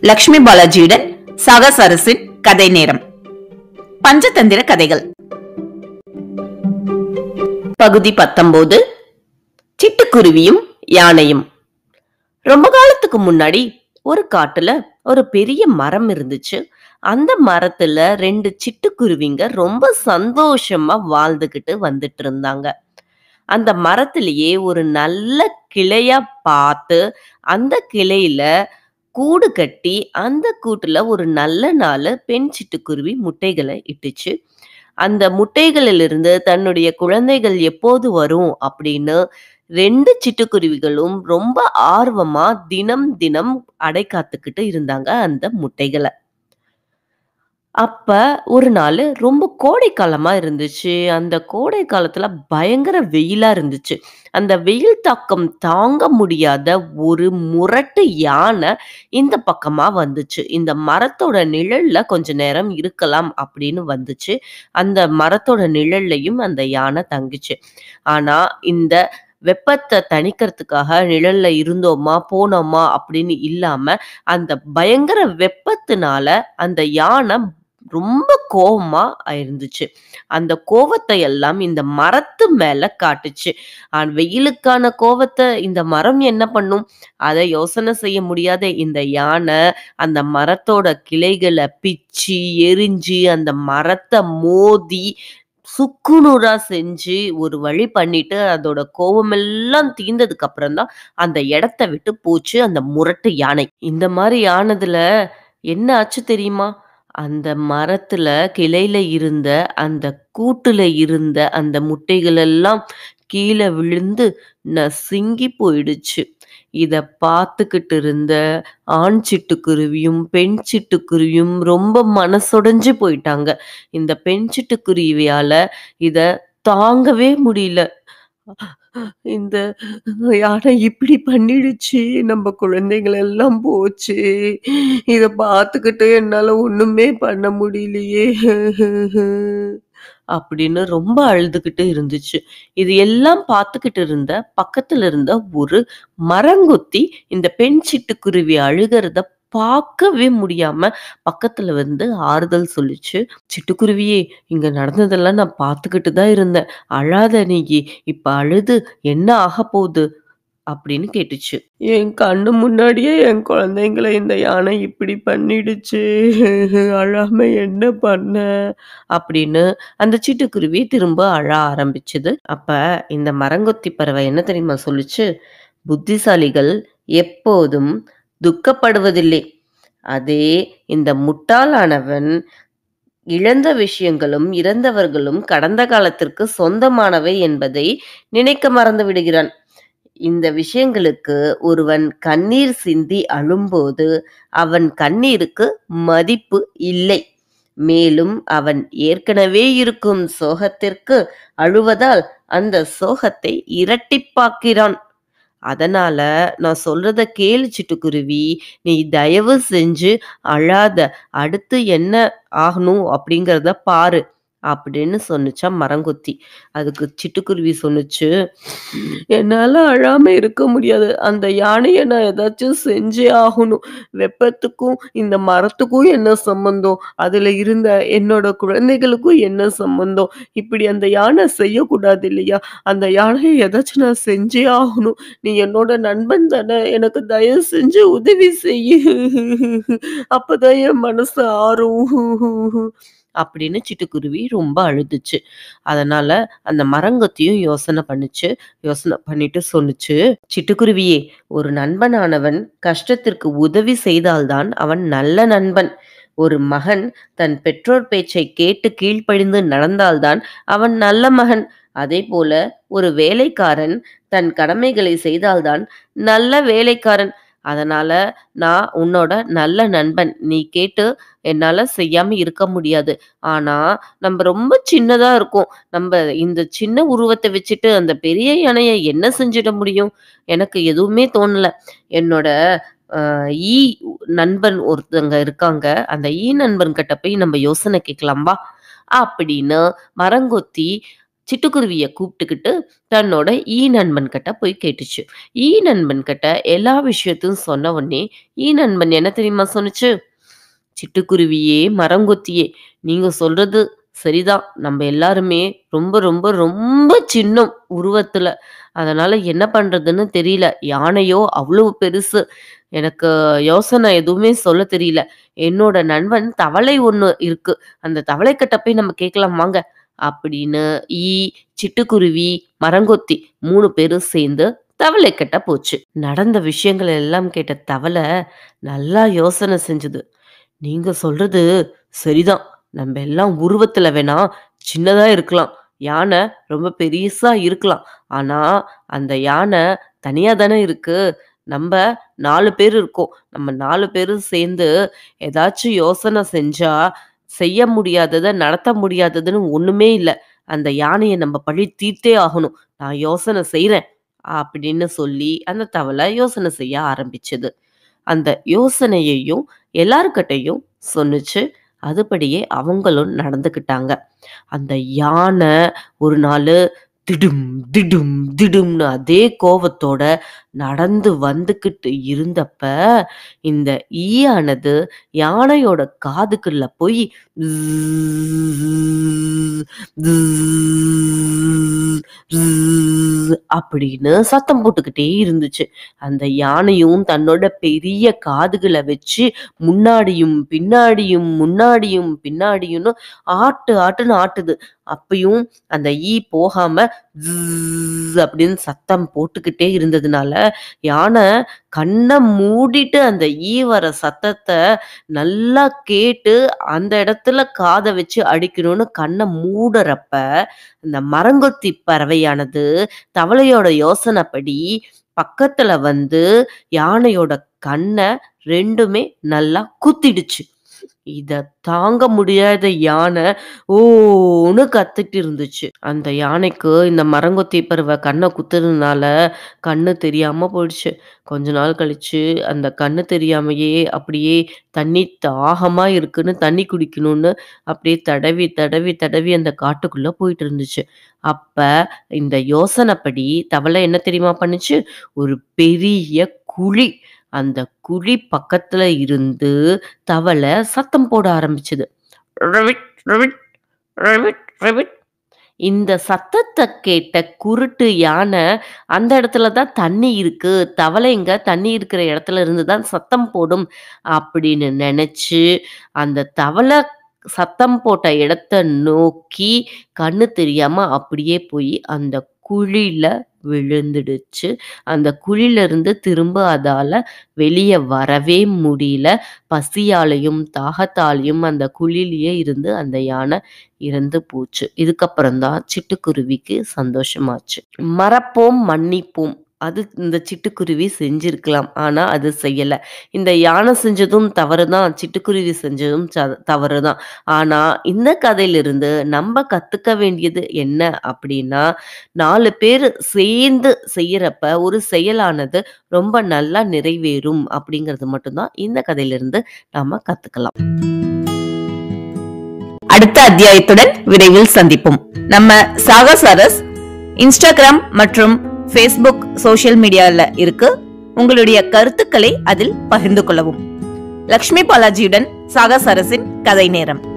Lakshmi பாலாஜியுடன் Chagas அரசின் கதை நேரம் பஞ்சதந்திர கதைகள் பகுதி பத்தொன்பது சிட்டுக்குருவியும் யானையும் ரொம்ப காலத்துக்கு முன்னாடி ஒரு காட்டுல ஒரு பெரிய மரம் இருந்துச்சு அந்த மரத்துல ரெண்டு சிட்டுக்குருவிங்க ரொம்ப சந்தோஷமா வாழ்ந்துகிட்டு வந்துட்டு இருந்தாங்க அந்த மரத்திலேயே ஒரு நல்ல கிளையா பார்த்து அந்த கிளையில கூடு கட்டி அந்த கூட்டுல ஒரு நல்ல நாள் பெண் சிட்டுக்குருவி முட்டைகளை இட்டுச்சு அந்த முட்டைகளிலிருந்து தன்னுடைய குழந்தைகள் எப்போது வரும் அப்படின்னு ரெண்டு சிட்டுக்குருவிகளும் ரொம்ப ஆர்வமா தினம் தினம் அடை காத்துக்கிட்டு இருந்தாங்க அந்த முட்டைகளை அப்ப ஒரு நாள் ரொம்ப கோடை காலமா இருந்துச்சு அந்த கோடை காலத்துல பயங்கர வெயிலா இருந்துச்சு அந்த வெயில் தாக்கம் தாங்க முடியாத ஒரு முரட்டு யானை இந்த பக்கமா வந்துச்சு இந்த மரத்தோட நிழல்ல கொஞ்ச நேரம் இருக்கலாம் அப்படின்னு வந்துச்சு அந்த மரத்தோட நிழல்லையும் அந்த யானை தங்குச்சு ஆனா இந்த வெப்பத்தை தணிக்கிறதுக்காக நிழல்ல இருந்தோமா போனோமா அப்படின்னு இல்லாம அந்த பயங்கர வெப்பத்தினால அந்த யானை ரொம்ப கோவமா இருந்துச்சு அந்த கோவத்தை எல்லாம் இந்த மரத்து மேல காட்டுச்சு ஆனா வெயிலுக்கான கோவத்தை இந்த மரம் என்ன பண்ணும் அதை யோசனை செய்ய முடியாத இந்த யானை அந்த மரத்தோட கிளைகளை பிச்சு எரிஞ்சு அந்த மரத்தை மோதி சுக்குநூறா செஞ்சு ஒரு வழி பண்ணிட்டு அதோட கோவமெல்லாம் தீர்ந்ததுக்கு அப்புறம் தான் அந்த இடத்த விட்டு போச்சு அந்த முரட்டு யானை இந்த மாதிரி ஆனதுல என்ன ஆச்சு தெரியுமா அந்த மரத்துல கிளையில இருந்த அந்த கூட்டுல இருந்த அந்த முட்டைகள் எல்லாம் கீழே விழுந்து நசுங்கி போயிடுச்சு இத பார்த்துக்கிட்டு இருந்த ஆண் சிட்டுக்குருவியும் பெண் சிட்டுக்குருவியும் ரொம்ப மனசுடைஞ்சு போயிட்டாங்க இந்த பெண் சிட்டுக்குருவியால இத தாங்கவே முடியல இந்த யானை இப்படி பண்ணிடுச்சு நம்ம குழந்தைகள் எல்லாம் போச்சு இத பார்த்துக்கிட்டு என்னால ஒண்ணுமே பண்ண முடியலையே அப்படின்னு ரொம்ப அழுதுகிட்டு இருந்துச்சு இது எல்லாம் பார்த்துக்கிட்டு இருந்த பக்கத்துல இருந்த ஒரு மரங்கொத்தி இந்த பெண் சிட்டுக்குருவி அழுகிறத பார்க்கவே முடியாம பக்கத்துல வந்து ஆறுதல் சொல்லிச்சு சிட்டுக்குருவியே இங்க நடந்ததெல்லாம் நான் பார்த்துக்கிட்டு தான் இருந்தேன் அழாத நீ இப்ப அழுது என்ன ஆக போகுது அப்படின்னு கேட்டுச்சு என் கண்ணு முன்னாடியே என் குழந்தைங்களை இந்த யானை இப்படி பண்ணிடுச்சு அழாம என்ன பண்ண அப்படின்னு அந்த சிட்டுக்குருவி திரும்ப அழ ஆரம்பிச்சது அப்ப இந்த மரங்கொத்தி பறவை என்ன தெரியுமா சொல்லுச்சு புத்திசாலிகள் எப்போதும் துக்கப்படுவதில்லை அதே இந்த முட்டாளானவன் இழந்த விஷயங்களும் இறந்தவர்களும் கடந்த காலத்திற்கு சொந்தமானவை என்பதை நினைக்க மறந்து விடுகிறான் இந்த விஷயங்களுக்கு ஒருவன் கண்ணீர் சிந்தி அழும்போது அவன் கண்ணீருக்கு மதிப்பு இல்லை மேலும் அவன் ஏற்கனவே இருக்கும் சோகத்திற்கு அழுவதால் அந்த சோகத்தை இரட்டிப்பாக்கிறான் அதனால நான் சொல்றத கேளு சிட்டுக்குருவி நீ தயவு செஞ்சு அழாத அடுத்து என்ன ஆகணும் அப்படிங்கிறத பாரு அப்படின்னு சொன்னுச்சா மரங்கொத்தி அதுக்கு சிட்டுக்குருவி சொன்னுச்சு என்னால அழாம இருக்க முடியாது அந்த யானையை நான் ஏதாச்சும் செஞ்சே ஆகணும் வெப்பத்துக்கும் இந்த மரத்துக்கும் என்ன சம்பந்தம் அதுல இருந்த என்னோட குழந்தைகளுக்கும் என்ன சம்பந்தம் இப்படி அந்த யானை செய்யக்கூடாது இல்லையா அந்த யானையை ஏதாச்சும் நான் செஞ்சே ஆகணும் நீ என்னோட நண்பன் தானே எனக்கு தயவு செஞ்சு உதவி செய்யு அப்பதான் என் மனசு ஆறும் அப்படின்னு சிட்டுக்குருவி ரொம்ப அழுதுச்சு அதனால அந்த மரங்கொத்தியும் யோசனை பண்ணுச்சு யோசனை பண்ணிட்டு சொன்னுச்சு சிட்டுக்குருவியே ஒரு நண்பனானவன் கஷ்டத்திற்கு உதவி செய்தால்தான் அவன் நல்ல நண்பன் ஒரு மகன் தன் பெற்றோர் பேச்சை கேட்டு கீழ்ப்படிந்து நடந்தால்தான் அவன் நல்ல மகன் அதே போல ஒரு வேலைக்காரன் தன் கடமைகளை செய்தால்தான் நல்ல வேலைக்காரன் அதனால நான் உன்னோட நல்ல நண்பன் நீ கேட்டு என்னால செய்யாம இருக்க முடியாது ஆனா நம்ம ரொம்ப சின்னதா இருக்கோம் நம்ம இந்த சின்ன உருவத்தை வச்சுட்டு அந்த பெரிய யானையை என்ன செஞ்சிட முடியும் எனக்கு எதுவுமே தோணல என்னோட அஹ், ஈ நண்பன் ஒருத்தங்க இருக்காங்க அந்த ஈ நண்பன் கிட்ட போய் நம்ம யோசனை கேட்கலாம் வா அப்படின்னு மரங்கொத்தி சிட்டுக்குருவிய கூப்பிட்டுக்கிட்டு தன்னோட ஈ நண்பன் கிட்ட போய் கேட்டுச்சு. ஈ நண்பன் கிட்ட எல்லா விஷயத்தையும் சொன்ன உடனே, ஈ நண்பன் என்ன தெரியுமா சொன்னுச்சு? "சிட்டுக்குருவியே, மரங்கொத்தியே, நீங்க சொல்றது சரிதான். நம்ம எல்லாருமே ரொம்ப ரொம்ப ரொம்ப சின்னம் உருவத்துல. அதனால என்ன பண்றதுன்னு தெரியல. யானையோ அவ்வளவு பெருசு. எனக்கு யோசனை எதுவுமே சொல்ல தெரியல. என்னோட நண்பன் தவளை ஒண்ணு இருக்கு. அந்த தவளைக்கிட்ட போய் நம்ம கேட்கலாம் வாங்க." அப்படின்னு ஈ, சிட்டுக்குருவி, மரங்கொத்தி 3 பேரும் சேர்ந்து தவளைக்கிட்ட போச்சு. நடந்த விஷயங்கள் எல்லாம் கேட்ட தவளை நல்லா யோசனை செஞ்சது. "நீங்க சொல்றது சரிதான். நம்ம எல்லாம் உருவத்துல வேணா சின்னதா இருக்கலாம். யானை ரொம்ப பெரிசா இருக்கலாம். ஆனா, அந்த யானை தனியா தானே இருக்கு. நம்ப 4 பேர் இருக்கோம். நம்ம 4 பேரும் சேர்ந்து ஏதாச்சும் யோசனை செஞ்சா, செய்ய முடியாதத, நடத்த முடியாததுன்னு ஒண்ணுமே இல்ல. அந்த யானைய நம்ம பழி தீர்த்தே ஆகணும். நான் யோசனை செய்றேன்." அப்படின்னு சொல்லி அந்த தவளை யோசனை செய்ய ஆரம்பிச்சது. அந்த யோசனையையும் எல்லார்கிட்டயும் சொன்னுச்சு. அதுபடியே அவங்களும் நடந்துக்கிட்டாங்க. அந்த யானை ஒரு நாளு திடும், திடும், திடும்னு அதே கோவத்தோட நடந்து வந்துகிட்டு இருந்தப்ப, இந்த ஈயானது யானையோட காதுக்குள்ள போய் அப்படின்னு சத்தம் போட்டுக்கிட்டே இருந்துச்சு. அந்த யானையும் தன்னோட பெரிய காதுகள வச்சு முன்னாடியும், பின்னாடியும், முன்னாடியும், பின்னாடியும்னு ஆட்டு ஆட்டுன்னு ஆட்டுது. அப்பயும் அந்த ஈ போகாம அப்படின்னு சத்தம் போட்டுக்கிட்டே இருந்ததுனால, யானை கண்ண மூடிட்டு அந்த ஈ வர சத்தத்த நல்லா கேட்டு, அந்த இடத்துல காத வச்சு அடிக்கணும்னு கண்ண மூடுறப்ப, அந்த மரங்கொத்தி பறவையானது தவளையோட யோசனைப்படி பக்கத்துல வந்து யானையோட கண்ண 2மே நல்லா குத்திடுச்சு. இத தாங்க முடியாத யானை ஓன்னு கத்திட்டு இருந்துச்சு. அந்த யானைக்கு இந்த மரங்கொத்தி பறவை கண்ண குத்துனதுனால கண்ணு தெரியாம போயிடுச்சு. கொஞ்ச நாள் கழிச்சு அந்த கண்ணு தெரியாமயே அப்படியே தண்ணி தாகமா இருக்குன்னு தண்ணி குடிக்கணும்னு அப்படியே தடவி, தடவி, தடவி அந்த காட்டுக்குள்ள போயிட்டு இருந்துச்சு. அப்ப இந்த யோசனைப்படி தவளை என்ன தெரியுமா பண்ணுச்சு? ஒரு பெரிய குழி. அந்த குழி பக்கத்துல இருந்து தவளை சத்தம் போட ஆரம்பிச்சது. "Ribbit, ribbit, ribbit, ribbit." இந்த சத்தத்த கேட்ட குருட்டு யானை, அந்த இடத்துல தான் தண்ணி இருக்கு. தவளைங்க தண்ணி இருக்கிற இடத்துல இருந்து தான் சத்தம் போடும் அப்படின்னு நெனச்சு, அந்த தவளை சத்தம் போட்ட இடத்த நோக்கி கண்ணு தெரியாம அப்படியே போய் அந்த குழியில விழுந்துடுச்சு. அந்த குழியிலருந்து திரும்ப அதால வெளிய வரவே முடியல. பசியாலயும், தாகத்தாலயும் அந்த குழியிலேயே இருந்து அந்த யானை இறந்து போச்சு. இதுக்கப்புறம் தான் சிட்டுக்குருவிக்கு சந்தோஷமாச்சு. மறப்போம், மன்னிப்போம். அது இந்த சிட்டுக்குருவி செஞ்சிருக்கலாம். ஆனா, அது செய்யல. இந்த யானை செஞ்சதும் தவறு தான். சிட்டுக்குருவி செஞ்சதும் ச தவறு தான். ஆனா, இந்த கதையிலிருந்து நம்ப கத்துக்க வேண்டியது என்ன அப்படின்னா, 4 பேரு சேர்ந்து செய்யறப்ப ஒரு செயலானது ரொம்ப நல்லா நிறைவேறும் அப்படிங்கிறது மட்டும் தான் இந்த கதையிலிருந்து நாம கத்துக்கலாம். அடுத்த அத்தியாயத்துடன் விரைவில் சந்திப்போம் நம்ம சாகசாரஸ் இன்ஸ்டாகிராம் மற்றும் ஃபேஸ்புக் சோஷியல் மீடியால இருக்கு உங்களுடைய கருத்துக்களை அதில் பகிர்ந்து கொள்ளவும் லக்ஷ்மி பாலாஜியுடன் சாகசாரஸின் கதை நேரம்